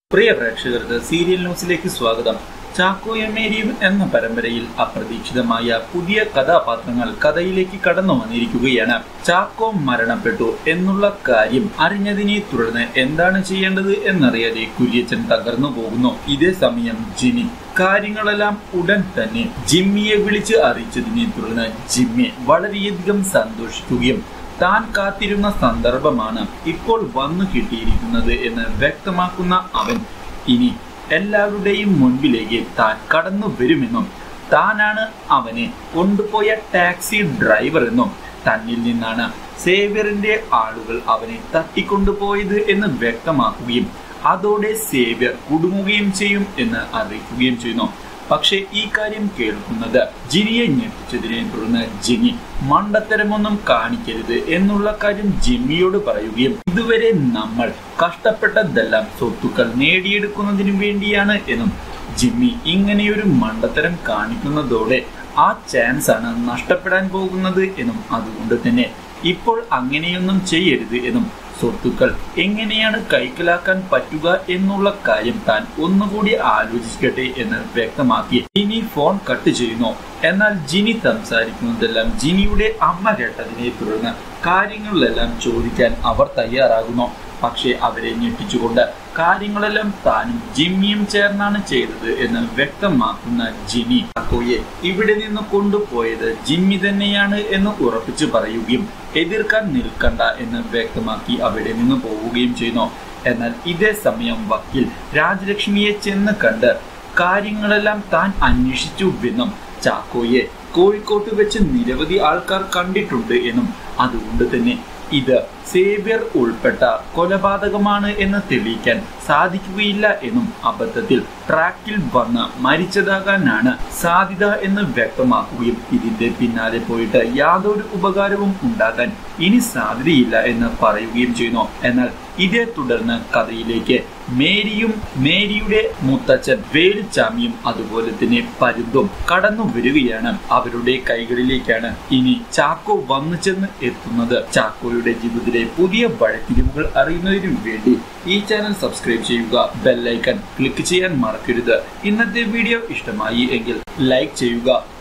പ്രിയ പ്രേക്ഷകർക്ക് സീരിയൽ ന്യൂസിലേക്ക് സ്വാഗതം ചാക്കോയും മേരിയും എന്ന പരമ്പരയിൽ അപ്രതീക്ഷിതമായ പുതിയ കഥാപാത്രങ്ങൾ കഥയിലേക്ക് കടന്നു വന്നിരിക്കുകയാണ് ചാക്കോ മരണപ്പെട്ടു എന്നുള്ള കാര്യം അറിഞ്ഞതിനെ തുടർന്ന് എന്താണ് ചെയ്യേണ്ടത് എന്നറിയാതെ കുര്യച്ചൻ തകർന്നു പോകുന്നു ഇതേ സമയം ജിനി കാര്യങ്ങളെല്ലാം ഉടൻ തന്നെ ജിമ്മിയെ വിളിച്ച് അറിയിച്ചതിനെ തുടർന്ന് ജിമ്മി വളരെയധികം സന്തോഷിക്കുകയും താൻ കാത്തിരുന്ന സന്ദർഭമാണ് ഇപ്പോൾ വന്നു കിട്ടിയിരിക്കുന്നത് എന്ന് വ്യക്തമാക്കുന്ന അവൻ ഇനി എല്ലാവരുടെയും മുൻപിലേക്ക് താൻ കടന്നു വരുമെന്നും താനാണ് അവനെ കൊണ്ടുപോയ ടാക്സി ഡ്രൈവർ എന്നും തന്നിൽ നിന്നാണ് സേവ്യറിന്റെ ആളുകൾ അവനെ തട്ടിക്കൊണ്ടുപോയത് എന്ന് വ്യക്തമാക്കുകയും അതോടെ സേവ്യർ കുടുങ്ങുകയും ചെയ്യും എന്ന് അറിയിക്കുകയും ചെയ്യുന്നു പക്ഷേ ഈ കാര്യം കേൾക്കുന്നത് ജിനിയെ ഞെട്ടിച്ചതിനെ തുടർന്ന് ജിനി മണ്ടത്തരമൊന്നും കാണിക്കരുത് എന്നുള്ള കാര്യം ജിമ്മിയോട് പറയുകയും ഇതുവരെ നമ്മൾ കഷ്ടപ്പെട്ടതെല്ലാം സ്വത്തുക്കൾ നേടിയെടുക്കുന്നതിനു വേണ്ടിയാണ് എന്നും ജിമ്മി ഇങ്ങനെയൊരു മണ്ടത്തരം കാണിക്കുന്നതോടെ ആ ചാൻസ് ആണ് നഷ്ടപ്പെടാൻ പോകുന്നത് എന്നും അതുകൊണ്ട് തന്നെ ഇപ്പോൾ അങ്ങനെയൊന്നും ചെയ്യരുത് എന്നും സ്വത്തുക്കൾ എങ്ങനെയാണ് കൈക്കലാക്കാൻ പറ്റുക എന്നുള്ള കാര്യം താൻ ഒന്നുകൂടി ആലോചിക്കട്ടെ എന്ന് വ്യക്തമാക്കി ജിനി ഫോൺ കട്ട് ചെയ്യുന്നു എന്നാൽ ജിനി സംസാരിക്കുന്നതെല്ലാം ജിനിയുടെ അമ്മ കേട്ടതിനെ തുടർന്ന് കാര്യങ്ങളിലെല്ലാം ചോദിക്കാൻ അവർ തയ്യാറാകുന്നു പക്ഷേ അവരെ ഞെട്ടിച്ചുകൊണ്ട് കാര്യങ്ങളെല്ലാം താനും ജിമ്മിയും ചേർന്നാണ് ചെയ്തത് എന്ന് വ്യക്തമാക്കുന്ന ജിനി അക്കോയെ ഇവിടെ നിന്ന് കൊണ്ടുപോയത് ജിമ്മി തന്നെയാണ് എന്ന് ഉറപ്പിച്ചു പറയുകയും എതിർക്കാൻ നിൽക്കണ്ട എന്ന് വ്യക്തമാക്കി അവിടെ നിന്ന് പോവുകയും ചെയ്യുന്നു എന്നാൽ ഇതേ സമയം വക്കീൽ രാജലക്ഷ്മിയെ ചെന്ന് കണ്ട് കാര്യങ്ങളെല്ലാം താൻ അന്വേഷിച്ചുവെന്നും ചാക്കോയെ കോഴിക്കോട്ട് വെച്ച് നിരവധി ആൾക്കാർ കണ്ടിട്ടുണ്ട് എന്നും അതുകൊണ്ട് തന്നെ ഇത് സേവ്യർ ഉൾപ്പെട്ട കൊലപാതകമാണ് എന്ന് തെളിയിക്കാൻ സാധിക്കുകയില്ല എന്നും അബദ്ധത്തിൽ ട്രാക്കിൽ വന്ന് മരിച്ചതാകാനാണ് സാധ്യത എന്ന് വ്യക്തമാക്കുകയും ഇതിന്റെ പിന്നാലെ പോയിട്ട് യാതൊരു ഉപകാരവും ഉണ്ടാകാൻ ഇനി സാധ്യതയില്ല എന്ന് പറയുകയും ചെയ്യുന്നു എന്നാൽ ഇതേ തുടർന്ന് കഥയിലേക്ക് മേരിയും മേരിയുടെ മുത്തച്ഛൻ വേലുച്ചാമിയും അതുപോലെ തന്നെ പരുന്തും കടന്നു വരികയാണ് അവരുടെ കൈകളിലേക്കാണ് ഇനി ചാക്കോ വന്നു ചെന്ന് എത്തുന്നത് ചാക്കോയുടെ ജീവിതത്തിലെ പുതിയ വഴത്തിരിവുകൾ അറിയുന്നതിനു വേണ്ടി ഈ ചാനൽ സബ്സ്ക്രൈബ് ചെയ്യുക ബെല്ലൈക്കൺ ക്ലിക്ക് ചെയ്യാൻ മറക്കരുത് ഇന്നത്തെ വീഡിയോ ഇഷ്ടമായി എങ്കിൽ ലൈക്ക് ചെയ്യുക